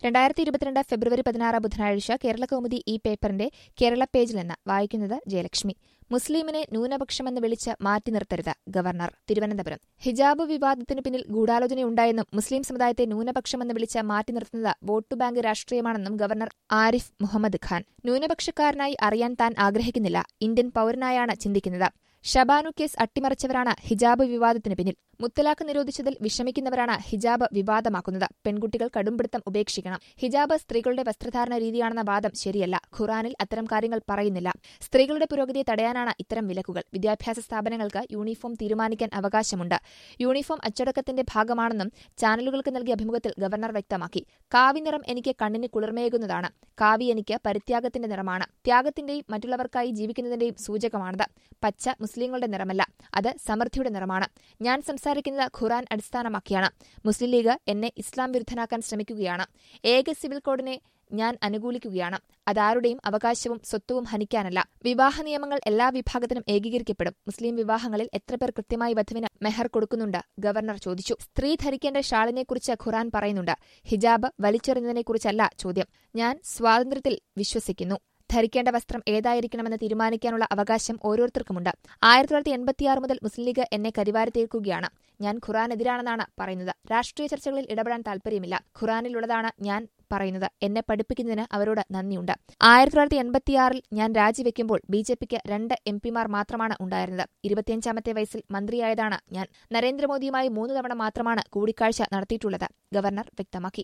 രണ്ടായിരത്തി ഇരുപത്തിരണ്ട് ഫെബ്രുവരി പതിനാറ് ബുധനാഴ്ച കേരള കൗമുദി ഈ പേപ്പറിന്റെ കേരള പേജിൽ നിന്ന് വായിക്കുന്നത് ജയലക്ഷ്മി മുസ്ലിമിനെ ന്യൂനപക്ഷമെന്ന് വിളിച്ച് മാറ്റി നിർത്തരുത് ഗവർണർ തിരുവനന്തപുരം ഹിജാബ് വിവാദത്തിന് പിന്നിൽ ഗൂഢാലോചനയുണ്ടായെന്നും മുസ്ലിം സമുദായത്തെ ന്യൂനപക്ഷമെന്ന് വിളിച്ച് മാറ്റി നിർത്തുന്നത് വോട്ട് ബാങ്ക് രാഷ്ട്രീയമാണെന്നും ഗവർണർ ആരിഫ് മുഹമ്മദ് ഖാൻ ന്യൂനപക്ഷക്കാരനായി അറിയാൻ താൻ ആഗ്രഹിക്കുന്നില്ല ഇന്ത്യൻ പൌരനായാണ് ചിന്തിക്കുന്നത് ഷബാനു കേസ് അട്ടിമറിച്ചവരാണ് ഹിജാബ് വിവാദത്തിന് പിന്നിൽ മുത്തലാഖ് നിരോധിച്ചതിൽ വിഷമിക്കുന്നവരാണ് ഹിജാബ് വിവാദമാക്കുന്നത് പെൺകുട്ടികൾ കടുംപിടുത്തം ഉപേക്ഷിക്കണം ഹിജാബ് സ്ത്രീകളുടെ വസ്ത്രധാരണ രീതിയാണെന്ന വാദം ശരിയല്ല ഖുറാനിൽ അത്തരം കാര്യങ്ങൾ പറയുന്നില്ല സ്ത്രീകളുടെ പുരോഗതിയെ തടയാനാണ് ഇത്തരം വിലക്കുകൾ വിദ്യാഭ്യാസ സ്ഥാപനങ്ങൾക്ക് യൂണിഫോം തീരുമാനിക്കാൻ അവകാശമുണ്ട് യൂണിഫോം അച്ചടക്കത്തിന്റെ ഭാഗമാണെന്നും ചാനലുകൾക്ക് നൽകിയ അഭിമുഖത്തിൽ ഗവർണർ വ്യക്തമാക്കി കാവി നിറം എനിക്ക് കണ്ണിന് കുളിർമയേകുന്നതാണ് കാവി എനിക്ക് പരിത്യാഗത്തിന്റെ നിറമാണ് ത്യാഗത്തിന്റെയും മറ്റുള്ളവർക്കായി ജീവിക്കുന്നതിന്റെയും സൂചകമാണത് പച്ച മുസ്ലിങ്ങളുടെ നിറമല്ല അത് സമൃദ്ധിയുടെ നിറമാണ് ഞാൻ സംസാരിക്കുന്നത് ഖുറാൻ അടിസ്ഥാനമാക്കിയാണ് മുസ്ലിം ലീഗ് എന്നെ ഇസ്ലാം വിരുദ്ധനാക്കാൻ ശ്രമിക്കുകയാണ് ഏക സിവിൽ കോഡിനെ ഞാൻ അനുകൂലിക്കുകയാണ് അതാരുടെയും അവകാശവും സ്വത്വവും ഹനിക്കാനല്ല വിവാഹ നിയമങ്ങൾ എല്ലാ വിഭാഗത്തിനും ഏകീകരിക്കപ്പെടും മുസ്ലിം വിവാഹങ്ങളിൽ എത്ര പേർ കൃത്യമായി വധുവിന് മെഹർ കൊടുക്കുന്നുണ്ട് ഗവർണർ ചോദിച്ചു സ്ത്രീ ധരിക്കേണ്ട ഷാളിനെക്കുറിച്ച് ഖുറാൻ പറയുന്നുണ്ട് ഹിജാബ് വലിച്ചെറിഞ്ഞതിനെക്കുറിച്ചല്ല ചോദ്യം ഞാൻ സ്വാതന്ത്ര്യത്തിൽ വിശ്വസിക്കുന്നു ധരിക്കേണ്ട വസ്ത്രം ഏതായിരിക്കണമെന്ന് തീരുമാനിക്കാനുള്ള അവകാശം ഓരോരുത്തർക്കുമുണ്ട് ആയിരത്തി തൊള്ളായിരത്തി എൺപത്തിയാറ് മുതൽ മുസ്ലിം ലീഗ് എന്നെ കരിവാരി തീർക്കുകയാണ് ഞാൻ ഖുറാനെതിരാണെന്നാണ് പറയുന്നത് രാഷ്ട്രീയ ചർച്ചകളിൽ ഇടപെടാൻ താൽപര്യമില്ല ഖുറാനിലുള്ളതാണ് ഞാൻ പറയുന്നത് എന്നെ പഠിപ്പിക്കുന്നതിന് അവരോട് നന്ദിയുണ്ട് ആയിരത്തി തൊള്ളായിരത്തി എൺപത്തിയാറിൽ ഞാൻ രാജിവെക്കുമ്പോൾ ബി ജെ പിക്ക് രണ്ട് എം പിമാർ മാത്രമാണ് ഉണ്ടായിരുന്നത് ഇരുപത്തിയഞ്ചാമത്തെ വയസ്സിൽ മന്ത്രിയായതാണ് ഞാൻ നരേന്ദ്രമോദിയുമായി മൂന്ന് തവണ മാത്രമാണ് കൂടിക്കാഴ്ച നടത്തിയിട്ടുള്ളത് ഗവർണർ വ്യക്തമാക്കി